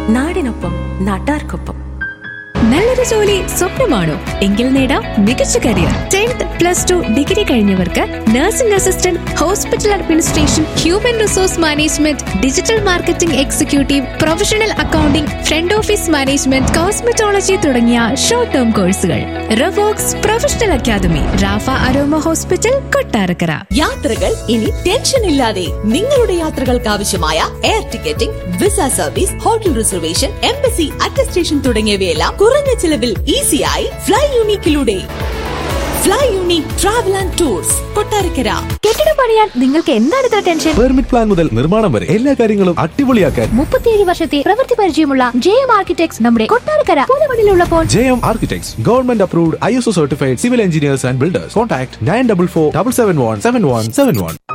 നാടിനൊപ്പം നാട്ടാർക്കൊപ്പം നല്ലൊരു ജോലി സ്വപ്നമാണോ എങ്കിൽ നേടാം മികച്ച career tenth plus two degree കഴിഞ്ഞവർക്ക് nursing assistant hospital administration human resource management digital marketing executive professional accounting front office management cosmetology തുടങ്ങിയ ഷോർട്ട് ടേം കോഴ്സുകൾ Ravox professional academy Rafa aroma hospital Kottarakkara യാത്രകൾ ഇനി ടെൻഷൻ ഇല്ലാതെ നിങ്ങളുടെ യാത്രകൾക്ക് ആവശ്യമായ air ticketing visa service hotel reservation embassy attestation തുടങ്ങിയവയെല്ലാം കുറഞ്ഞ ചിലവിൽ ഈസിയായി ഫ്ലൈ യൂണിക്കിലൂടെ fly unique travel and tours Kottarakkara കെട്ടിടം പണിയാൻ നിങ്ങൾക്ക് എന്താണ് ഇത്ര ടെൻഷൻ പെർമിറ്റ് പ്ലാൻ മുതൽ നിർമ്മാണം വരെ എല്ലാ കാര്യങ്ങളും അടിപൊളിയാക്കാൻ മുപ്പത്തിയേഴ് വർഷത്തെ പ്രവൃത്തി പരിചയമുള്ള ജെ എം ആർക്കിടെക്ട്സ് നമ്മുടെ കൊട്ടാരക്കര പുതുമണിലുള്ളപ്പോൾ J M architects government approved I S O certified civil engineers and builders contact nine double four double seven one seven one seven one